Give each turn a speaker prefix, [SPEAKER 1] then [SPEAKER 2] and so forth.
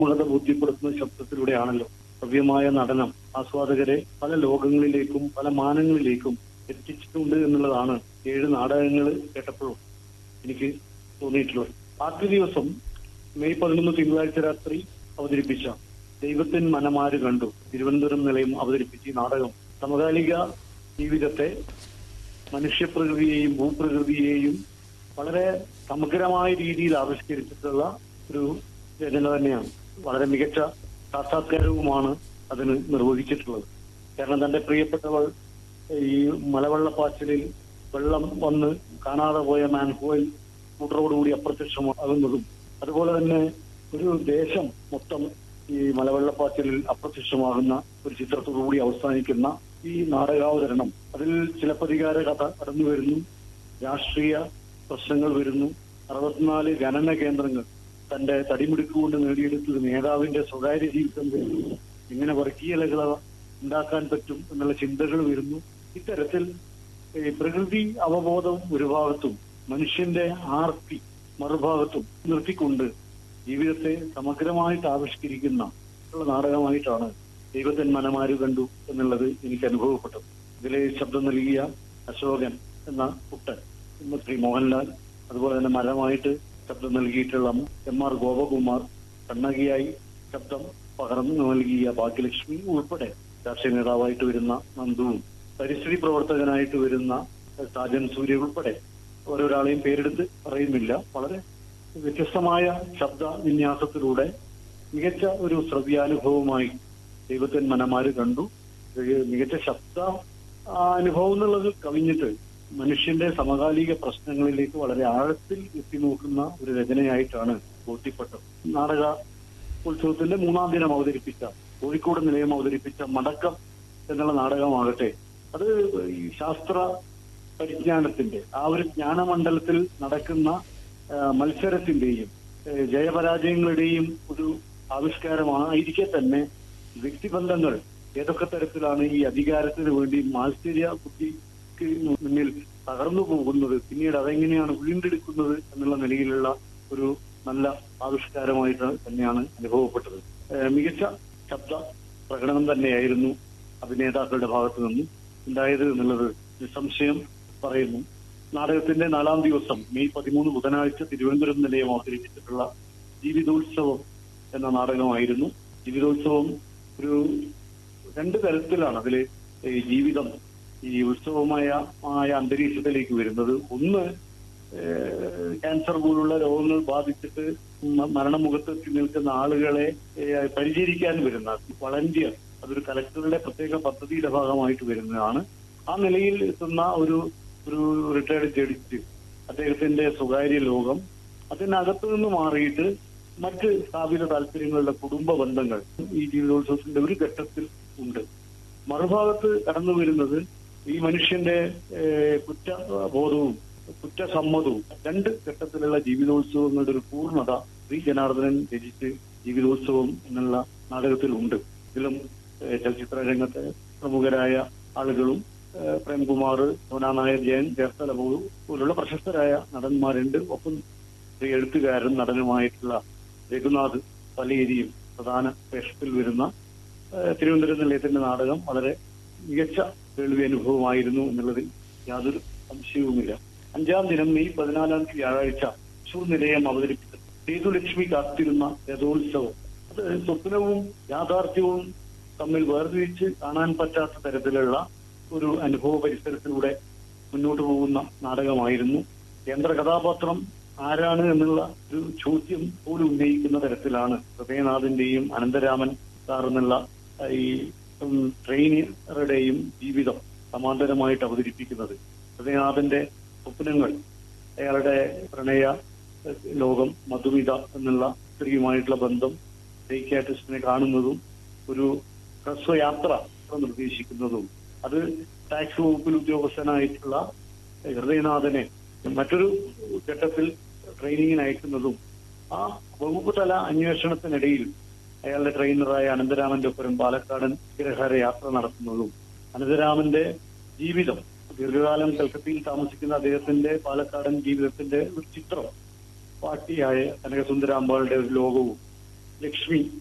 [SPEAKER 1] മത ബോധ്യപ്പെടുത്തുന്ന ശബ്ദത്തിലൂടെയാണല്ലോ ഭവ്യമായ നടനം ആസ്വാദകരെ പല ലോകങ്ങളിലേക്കും പല മാനങ്ങളിലേക്കും എത്തിച്ചിട്ടുണ്ട് എന്നുള്ളതാണ് ഏഴ് നാടകങ്ങൾ കേട്ടപ്പോഴും എനിക്ക് തോന്നിയിട്ടുള്ളത് ആദ്യ ദിവസം മെയ് പതിനൊന്ന് തിങ്കളാഴ്ച രാത്രി അവതരിപ്പിച്ച ദൈവത്തിൻ മനമാര് കണ്ടു തിരുവനന്തപുരം നിലയം അവതരിപ്പിച്ച ഈ നാടകം സമകാലിക ജീവിതത്തെ മനുഷ്യപ്രകൃതിയെയും ഭൂപ്രകൃതിയെയും വളരെ സമഗ്രമായ രീതിയിൽ ആവിഷ്കരിച്ചിട്ടുള്ള ഒരു രചന തന്നെയാണ് വളരെ മികച്ച സാക്ഷാത്കാരവുമാണ് അതിന് നിർവഹിച്ചിട്ടുള്ളത് കാരണം തന്റെ പ്രിയപ്പെട്ടവൾ ഈ മലവെള്ളപ്പാച്ചിലിൽ വെള്ളം വന്ന് കാണാതെ പോയ മാൻഹോയിൽ കൂട്ടറോടുകൂടി അപ്രത്യക്ഷമാകുന്നതും അതുപോലെ തന്നെ ഒരു ദേശം മൊത്തം ഈ മലവെള്ളപ്പാച്ചിലിൽ അപ്രത്യക്ഷമാകുന്ന ഒരു ചിത്രത്തോടുകൂടി അവസാനിക്കുന്ന ഈ നാടകാവതരണം അതിൽ ചിലപ്പതികാര കഥ കടന്നു വരുന്നു രാഷ്ട്രീയ പ്രശ്നങ്ങൾ വരുന്നു അറുപത്തിനാല് ഖനന കേന്ദ്രങ്ങൾ തന്റെ തടിമിടുക്കുകൊണ്ട് നേടിയെടുത്തത് നേതാവിന്റെ സ്വകാര്യ ജീവിതം വരുന്നു എങ്ങനെ വർഗീയതകൾ ഉണ്ടാക്കാൻ പറ്റും എന്നുള്ള ചിന്തകൾ വരുന്നു ഇത്തരത്തിൽ ഈ പ്രകൃതി അവബോധം ഒരു ഭാഗത്തും മനുഷ്യന്റെ ആർത്തി മറുഭാഗത്തും നിർത്തിക്കൊണ്ട് ജീവിതത്തെ സമഗ്രമായിട്ട് ആവിഷ്കരിക്കുന്ന ഉള്ള നാടകമായിട്ടാണ് ദൈവത്തിൻ മനമാര് കണ്ടു എന്നുള്ളത് എനിക്ക് അനുഭവപ്പെട്ടു ഇതിലെ ശബ്ദം നൽകിയ അശോകൻ എന്ന കുട്ടൻ എന്ന ശ്രീ മോഹൻലാൽ അതുപോലെ തന്നെ മരമായിട്ട് ശബ്ദം നൽകിയിട്ടുള്ള എം ആർ ഗോപകുമാർ കണ്ണകിയായി ശബ്ദം പകർന്നു നൽകിയ ഭാഗ്യലക്ഷ്മി ഉൾപ്പെടെ രാഷ്ട്രീയ നേതാവായിട്ട് വരുന്ന നന്ദുവും പരിസ്ഥിതി പ്രവർത്തകനായിട്ട് വരുന്ന സാജൻ സൂര്യ ഉൾപ്പെടെ ഓരോരാളെയും പേരെടുത്ത് പറയുന്നില്ല വളരെ വ്യത്യസ്തമായ ശബ്ദ വിന്യാസത്തിലൂടെ മികച്ച ഒരു ശ്രവ്യാനുഭവമായി ദൈവത്തിൻ മനമാര് കണ്ടു ഒരു മികച്ച ശബ്ദ ആ, അനുഭവം എന്നുള്ളത് കവിഞ്ഞിട്ട് മനുഷ്യന്റെ സമകാലിക പ്രശ്നങ്ങളിലേക്ക് വളരെ ആഴത്തിൽ എത്തി നോക്കുന്ന ഒരു രചനയായിട്ടാണ് ബോധ്യപ്പെട്ടത് നാടക ഉത്സവത്തിന്റെ മൂന്നാം ദിനം അവതരിപ്പിച്ച കോഴിക്കോട് നിലയം അവതരിപ്പിച്ച മടക്കം എന്നുള്ള നാടകമാകട്ടെ അത് ഈ ശാസ്ത്ര പരിജ്ഞാനത്തിന്റെ ആ ഒരു ജ്ഞാനമണ്ഡലത്തിൽ നടക്കുന്ന ആ, മത്സരത്തിന്റെയും ഏ, ജയപരാജയങ്ങളുടെയും ഒരു ആവിഷ്കാരമായിരിക്കെ തന്നെ വ്യക്തിബന്ധങ്ങൾ ഏതൊക്കെ തരത്തിലാണ് ഈ അധികാരത്തിന് വേണ്ടി മാത്സര്യ ബുദ്ധിക്ക് മുന്നിൽ തകർന്നു പോകുന്നത് പിന്നീട് അതെങ്ങനെയാണ് വീണ്ടെടുക്കുന്നത് എന്നുള്ള നിലയിലുള്ള ഒരു നല്ല ആവിഷ്കാരമായിട്ട് തന്നെയാണ് അനുഭവപ്പെട്ടത് ഏഹ് മികച്ച ശബ്ദ പ്രകടനം തന്നെയായിരുന്നു അഭിനേതാക്കളുടെ ഭാഗത്തു നിന്നും ഉണ്ടായത് എന്നുള്ളത് നിസ്സംശയം പറയുന്നു നാടകത്തിന്റെ നാലാം ദിവസം മെയ് പതിമൂന്ന് ബുധനാഴ്ച തിരുവനന്തപുരം നിലയം അവതരിപ്പിച്ചിട്ടുള്ള ജീവിതോത്സവം എന്ന നാടകമായിരുന്നു ജീവിതോത്സവം ഒരു രണ്ട് തരത്തിലാണ് അതില് ഈ ജീവിതം ഈ ഉത്സവമായ ആയ അന്തരീക്ഷത്തിലേക്ക് വരുന്നത് ഒന്ന് ഏഹ് ക്യാൻസർ പോലുള്ള രോഗങ്ങൾ ബാധിച്ചിട്ട് മ- മരണമുഖത്തെത്തി നിൽക്കുന്ന ആളുകളെ ഏഹ് പരിചരിക്കാൻ വരുന്ന വളണ്ടിയർ അതൊരു കലക്ടറുടെ പ്രത്യേക പദ്ധതിയുടെ ഭാഗമായിട്ട് വരുന്നതാണ് ആ നിലയിൽ എത്തുന്ന ഒരു ഒരു റിട്ടയർഡ് ജഡ്ജ് അദ്ദേഹത്തിന്റെ സ്വകാര്യ ലോകം അതിനകത്തു നിന്ന് മാറിയിട്ട് മറ്റ് സ്ഥാപിത താല്പര്യങ്ങളുടെ കുടുംബ ബന്ധങ്ങൾ ഈ ജീവിതോത്സവത്തിന്റെ ഒരു ഘട്ടത്തിൽ ഉണ്ട് മറുഭാഗത്ത് കടന്നു വരുന്നത് ഈ മനുഷ്യന്റെ ഏഹ്, കുറ്റബോധവും കുറ്റസമ്മതവും രണ്ട് ഘട്ടത്തിലുള്ള ജീവിതോത്സവങ്ങളുടെ ഒരു പൂർണ്ണത ശ്രീ ജനാർദ്ദനൻ രചിച്ച് ജീവിതോത്സവം എന്നുള്ള നാടകത്തിലുണ്ട് ഇതിലും ഏഹ്, ചലച്ചിത്ര രംഗത്തെ പ്രമുഖരായ ആളുകളും ഏഹ്, പ്രേംകുമാർ സോനാ നായർ ജയൻ ജയസ്ഥല പോലുള്ള പ്രശസ്തരായ നടന്മാരുണ്ട് ഒപ്പം ശ്രീ എഴുത്തുകാരൻ നടനുമായിട്ടുള്ള രഘുനാഥ് പലേരിയും പ്രധാന വേഷത്തിൽ വരുന്ന ഏഹ്, തിരുവനന്തപുരം നിലയത്തിന്റെ നാടകം വളരെ മികച്ച കേൾവി അനുഭവമായിരുന്നു എന്നുള്ളതിൽ യാതൊരു സംശയവുമില്ല അഞ്ചാം ദിനം മെയ് പതിനാലാം തീയതി വ്യാഴാഴ്ച തൃശൂർ നിലയം അവതരിപ്പിച്ച സേതുലക്ഷ്മി കാത്തിരുന്ന രഥോത്സവം അത് സ്വപ്നവും യാഥാർത്ഥ്യവും തമ്മിൽ വേർതിരിച്ച് കാണാൻ പറ്റാത്ത തരത്തിലുള്ള ഒരു അനുഭവ പരിസരത്തിലൂടെ മുന്നോട്ട് പോകുന്ന നാടകമായിരുന്നു കേന്ദ്ര കഥാപാത്രം ആരാണ് എന്നുള്ള ഒരു ചോദ്യം പോലും ഉന്നയിക്കുന്ന തരത്തിലാണ് ഹൃദയനാഥിന്റെയും അനന്തരാമൻ സാർ എന്നുള്ള ആ, ഈ ഉം, ട്രെയിനറുടെയും ജീവിതം സമാന്തരമായിട്ട് അവതരിപ്പിക്കുന്നത് ഹൃദയനാഥന്റെ സ്വപ്നങ്ങൾ അയാളുടെ പ്രണയ ഏഹ്, ലോകം മധുമിത എന്നുള്ള സ്ത്രീയുമായിട്ടുള്ള ബന്ധം സൈക്യാട്രിസ്റ്റിനെ കാണുന്നതും ഒരു ഹ്രസ്വയാത്ര നിർദ്ദേശിക്കുന്നതും അത് ടാക്സ് വകുപ്പിൽ ഉദ്യോഗസ്ഥനായിട്ടുള്ള ഹൃദയനാഥനെ മറ്റൊരു ഘട്ടത്തിൽ ട്രെയിനിങ്ങിന് അയക്കുന്നതും ആ വകുപ്പ് തല അന്വേഷണത്തിനിടയിൽ അയാളുടെ ട്രെയിനറായ അനന്തരാമന്റെ ഒപ്പരം പാലക്കാടൻ ഗ്രഹാര യാത്ര നടത്തുന്നതും അനന്തരാമന്റെ ജീവിതം ദീർഘകാലം കൽക്കത്തയിൽ താമസിക്കുന്ന അദ്ദേഹത്തിന്റെ പാലക്കാടൻ ജീവിതത്തിന്റെ ഒരു ചിത്രം പാട്ടിയായ കനകസുന്ദരാമ്പാളുടെ ഒരു ലോകവും ലക്ഷ്മി